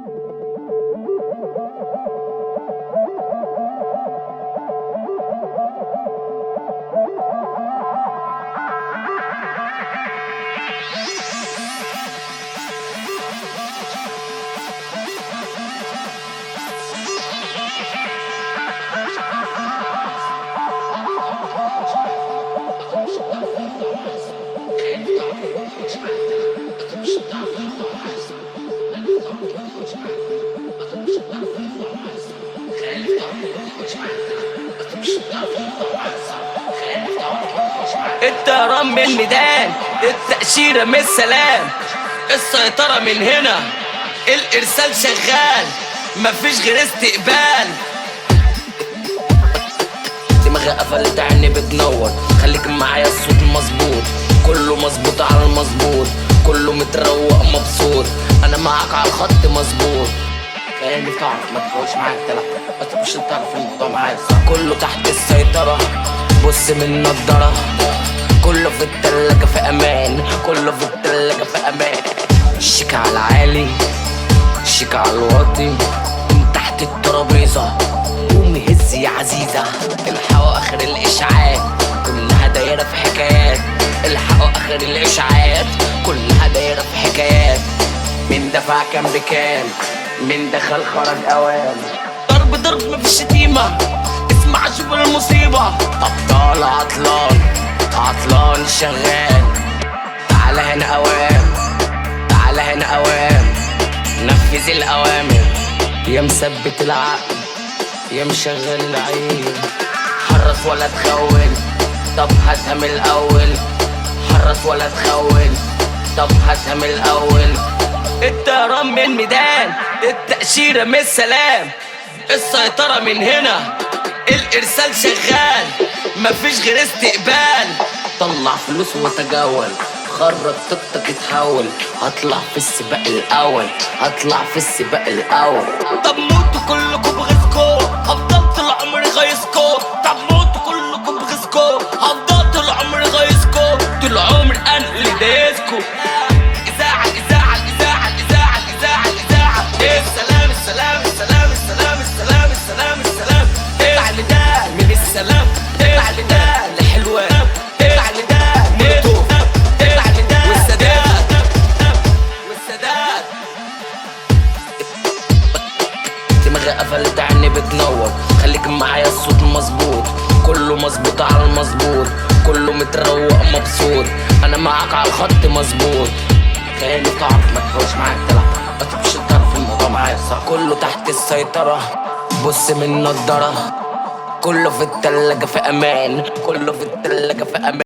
الطيران من الميدان التأشيرة من السلام السيطرة من هنا الإرسال شغال مفيش غير استقبال دماغي قفلت عيني بتنور خليك معايا الصوت مظبوط كله مظبوط على المظبوط كله متروق مبسوط انا معاك على الخط مظبوط خليني تعرف ما تحاولش معايا التلف ما مش تعرف الموضوع معايا صح كله تحت السيطرة بص من نضارة كله في التلاجة في امان كله في التلاجة في امان الشيك على العالي الشيك على الواطي من تحت الترابيزة قومي هز يا عزيزة الحقوا اخر الاشاعات كلها دايرة في حكايات الحقوا اخر الاشاعات كلها دايرة في حكايات مين دفع كام بكام مين دخل خرج اوام ضرب ضرب مفيش شتيمة اسمع شوف المصيبة ابطال عطلان عطلان شغال تعالى هنا اوام تعالى هنا اوام نفذ الاوامر يا مثبت العقل يا مشغل العين حرص ولا تخون طب هاتها من الاول حرص ولا تخون طب هاتها من الاول الطيران من الميدان التأشيرة من السلام السيطرة من هنا الإرسال شغال مفيش غير استقبال طلع فلوس وتجول خرج طاقتك اتحول هطلع في السباق الأول هطلع في السباق الأول طب موتوا كلكم بغيظكم هفضل طول عمري غيظكم طب موتوا كلكم بغيظكم هفضل طول عمري غيظكم طول عمري أنا اللي دايسكم إذاعة الإذاعة الإذاعة الإذاعة الإذاعة الإذاعة إيه السلام السلام السلام السلام السلام السلام السلام إيه تعالي ده من السلام إيه تعالي ده لحلوان إيه تعالي ده ميتو إيه تعالي ده والسادات والسادات دماغي قفلت عيني بتنور خليك معايا الصوت مظبوط كله مظبوط على المظبوط كله متروق مبسوط انا معاك على الخط مظبوط خليني تعرف ما تحاولش معايا تلعب ما تبقاش تعرف الموضوع معايا صح كله تحت السيطرة بص من نضارة كله في التلاجة في امان كله في التلاجة في امان